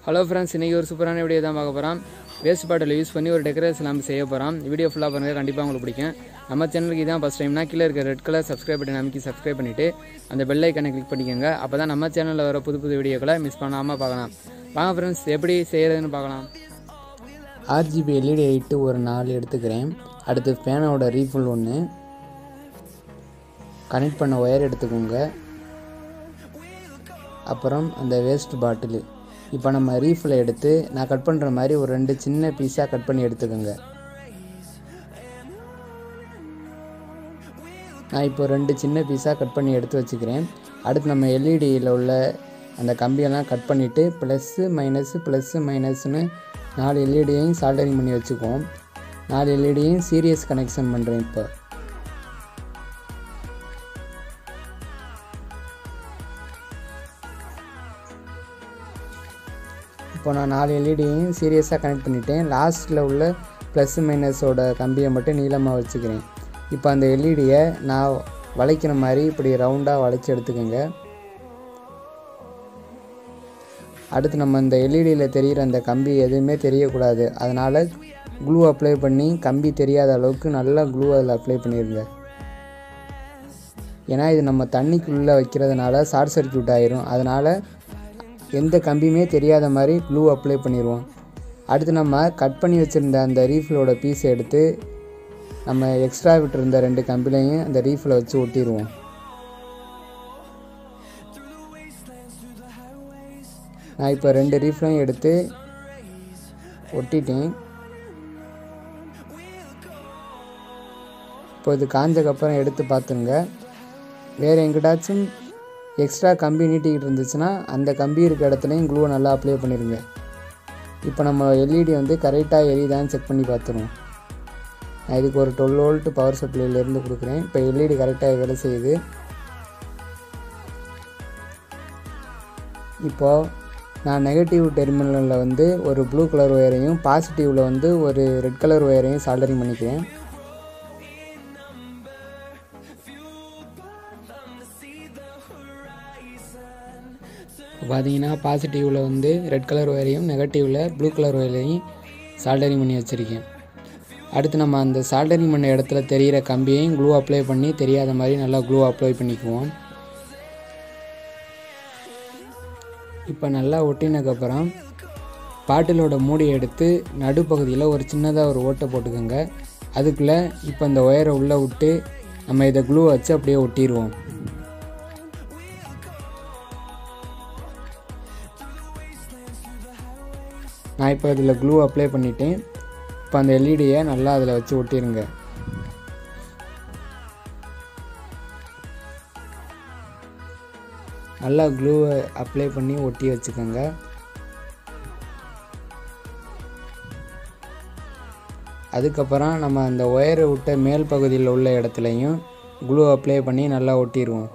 Hello friends இன்றைக்கி ஒரு சூப்பரான வீடியோ தான் பார்க்க போகிறோம் வேஸ்ட் பாட்டில் யூஸ் பண்ணி ஒரு டெக்கரேஷன் நம்ம செய்ய போகிறோம் வீடியோ ஃபுல்லாக பாருங்க கண்டிப்பாக உங்களுக்கு பிடிக்கும் நம்ம சேனலுக்கு இதான் ஃபஸ்ட் டைம்னா கீழே இருக்க ரெட் கலர் சப்ஸ்கிரைப் பட்டன் அமைக்கி சப்ஸ்கிரைப் பண்ணிவிட்டு அந்த பெல் ஐக்கனை கிளிக் பண்ணிக்கோங்க அப்போ தான் நம்ம சேனலில் வர புது புது வீடியோக்களை மிஸ் பண்ணாமல் பார்க்கலாம் வாங்க ஃப்ரெண்ட்ஸ் எப்படி செய்கிறதுன்னு பார்க்கலாம் ஆர்ஜிபி எல்இடி லைட்டு ஒரு நாலு எடுத்துக்கிறேன் அடுத்து ஃபேனோட ரீஃபில் ஒன்று கனெக்ட் பண்ண ஒயர் எடுத்துக்கோங்க அப்புறம் அந்த வேஸ்ட் பாட்டிலு இப்போ நம்ம ரீஃபில் எடுத்து நான் கட் பண்ணுற மாதிரி ஒரு ரெண்டு சின்ன பீஸாக கட் பண்ணி எடுத்துக்கோங்க நான் இப்போ ரெண்டு சின்ன பீஸாக கட் பண்ணி எடுத்து வச்சுக்கிறேன் அடுத்து நம்ம எல்இடியில் உள்ள அந்த கம்பியெல்லாம் கட் பண்ணிவிட்டு ப்ளஸ்ஸு மைனஸு ப்ளஸ்ஸு மைனஸ்னு நாலு எல்இடியையும் சால்டரிங் பண்ணி வச்சுக்குவோம் நாலு எல்இடியையும் சீரியஸ் கனெக்ஷன் பண்ணுறேன் இப்போ இப்போ நான் நாலு எல்இடியையும் சீரியஸாக கனெக்ட் பண்ணிட்டேன் லாஸ்ட்டில் உள்ள ப்ளஸ் மைனஸோட கம்பியை மட்டும் நீளமாக வச்சுக்கிறேன் இப்போ அந்த எல்இடியை நான் வளைக்கிற மாதிரி இப்படி ரவுண்டாக வளைச்சி எடுத்துக்கோங்க அடுத்து நம்ம இந்த எல்இடியில் தெரிகிற அந்த கம்பி எதுவுமே தெரியக்கூடாது அதனால் க்ளூ அப்ளை பண்ணி கம்பி தெரியாத அளவுக்கு நல்லா க்ளூ அதில் அப்ளை பண்ணிடுங்க ஏன்னா இது நம்ம தண்ணிக்குள்ளே வைக்கிறதுனால ஷார்ட் சர்க்யூட் ஆயிரும் அதனால் எந்த கம்பியுமே தெரியாத மாதிரி க்ளூ அப்ளை பண்ணிடுவோம் அடுத்து நம்ம கட் பண்ணி வச்சுருந்த அந்த ரீஃபிலோட பீஸை எடுத்து நம்ம எக்ஸ்ட்ரா விட்டுருந்த ரெண்டு கம்பிலையும் அந்த ரீஃபில் வச்சு ஒட்டிடுவோம் நான் இப்போ ரெண்டு ரீஃப்லையும் எடுத்து ஒட்டிட்டேன் இப்போ இது காஞ்சக்கப்புறம் எடுத்து பார்த்துங்க வேறு எங்கிட்டாச்சும் எக்ஸ்ட்ரா கம்பி நீட்டிக்கிட்டு இருந்துச்சுன்னா அந்த கம்பி இருக்க இடத்துலையும் க்ளூவை நல்லா அப்ளை பண்ணிடுங்க இப்போ நம்ம எல்இடி வந்து கரெக்டாக எரியுதான்னு செக் பண்ணி பார்த்துருவோம் நான் இதுக்கு ஒரு டுவெல் வோல்ட் பவர் சப்ளைலேருந்து கொடுக்குறேன் இப்போ எல்இடி கரெக்டாக வேலை செய்யுது இப்போது நான் நெகட்டிவ் டெர்மினலில் வந்து ஒரு ப்ளூ கலர் ஒயரையும் பாசிட்டிவில் வந்து ஒரு ரெட் கலர் ஒயரையும் சால்டரிங் பண்ணிக்கிறேன் இப்போ பார்த்தீங்கன்னா பாசிட்டிவில் வந்து ரெட் கலர் ஒயரையும் நெகட்டிவில் ப்ளூ கலர் ஒயரையும் சால்டரிங் பண்ணி வச்சுருக்கேன் அடுத்து நம்ம அந்த சால்டரிங் பண்ண இடத்துல தெரிகிற கம்பியையும் க்ளூ அப்ளை பண்ணி தெரியாத மாதிரி நல்லா க்ளூ அப்ளை பண்ணிக்குவோம் இப்போ நல்லா ஒட்டினதுக்கப்புறம் பாட்டிலோட மூடியை எடுத்து நடுப்பகுதியில் ஒரு சின்னதாக ஒரு ஓட்டை போட்டுக்கோங்க அதுக்குள்ளே இப்போ அந்த ஒயரை உள்ளே விட்டு நம்ம இதை க்ளூ வச்சு அப்படியே ஒட்டிடுவோம் நான் இப்போ இதில் க்ளூ அப்ளை பண்ணிட்டேன் இப்போ அந்த எல்இடியை நல்லா அதில் வச்சு ஒட்டிடுங்க நல்லா க்ளூவை அப்ளை பண்ணி ஒட்டி வச்சுக்கோங்க அதுக்கப்புறம் நம்ம அந்த ஒயரை விட்ட மேல் பகுதியில் உள்ள இடத்துலையும் க்ளூ அப்ளை பண்ணி நல்லா ஒட்டிடுவோம்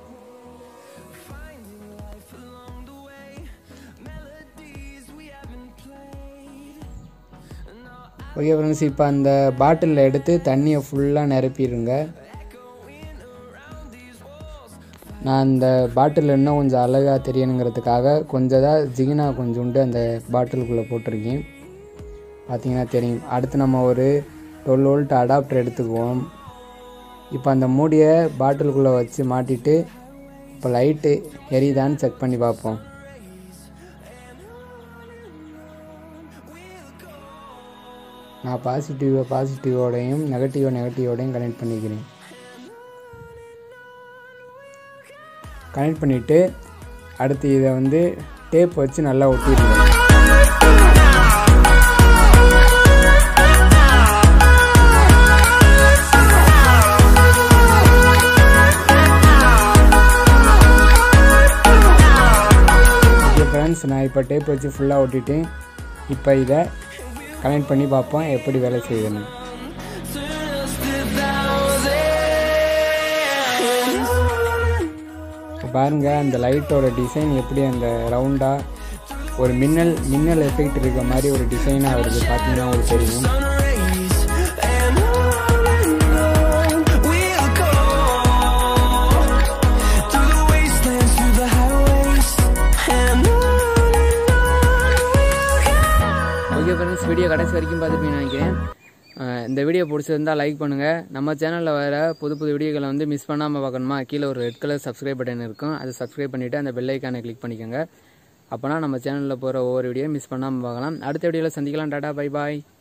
ஓகே ஃப்ரெண்ட்ஸ் இப்போ அந்த பாட்டிலில் எடுத்து தண்ணியை ஃபுல்லாக நிரப்பிடுங்க நான் அந்த பாட்டில் இன்னும் கொஞ்சம் அழகாக தெரியணுங்கிறதுக்காக கொஞ்சம் தான் ஜிகினா கொஞ்சோண்டு அந்த பாட்டிலுக்குள்ளே போட்டிருக்கேன் பார்த்தீங்கன்னா தெரியும் அடுத்து நம்ம ஒரு டுவெல் வோல்ட் அடாப்டர் எடுத்துக்குவோம் இப்போ அந்த மூடியை பாட்டிலுக்குள்ளே வச்சு மாட்டிட்டு இப்போ லைட்டு எரியுதான்னு செக் பண்ணி பார்ப்போம் நான் பாசிட்டிவை பாசிட்டிவோடையும் நெகட்டிவை நெகட்டிவோடையும் கனெக்ட் பண்ணிக்கிறேன் கனெக்ட் பண்ணிவிட்டு அடுத்து இதை வந்து டேப் வச்சு நல்லா ஒட்டிடுங்க ஓகே ஃப்ரெண்ட்ஸ் நான் இப்போ டேப் வச்சு ஃபுல்லாக ஒட்டிட்டேன் இப்போ இதை கனெக்ட் பண்ணி பார்ப்போம் எப்படி வேலை செய்யுதுன்னு பாருங்கள் அந்த லைட்டோட டிசைன் எப்படி அந்த ரவுண்டாக ஒரு மின்னல் மின்னல் எஃபெக்ட் இருக்க மாதிரி ஒரு டிசைனாக வருது பார்த்தீங்கன்னா உங்களுக்கு தெரியும் Through the wastelands, through the highways, and on and on. Video கடைசி வரைக்கும் பார்த்துருப்பீங்கன்னு நினைக்கிறேன் அஹ் இந்த வீடியோ பிடிச்சிருந்தா லைக் பண்ணுங்கள் நம்ம சேனலில் வர புது புது வீடியோக்களை வந்து மிஸ் பண்ணாமல் பார்க்கணுமா கீழே ஒரு ரெட் கலர் சப்ஸ்கிரைப் பட்டன் இருக்கும் அதை சப்ஸ்கிரைப் பண்ணிவிட்டு அந்த பெல் ஐக்கானை கிளிக் பண்ணிக்கோங்க அப்போனா நம்ம சேனலில் போகிற ஒவ்வொரு வீடியோ மிஸ் பண்ணாமல் பார்க்கலாம் அடுத்த வீடியோவில் சந்திக்கலாம் டாடா பை பாய்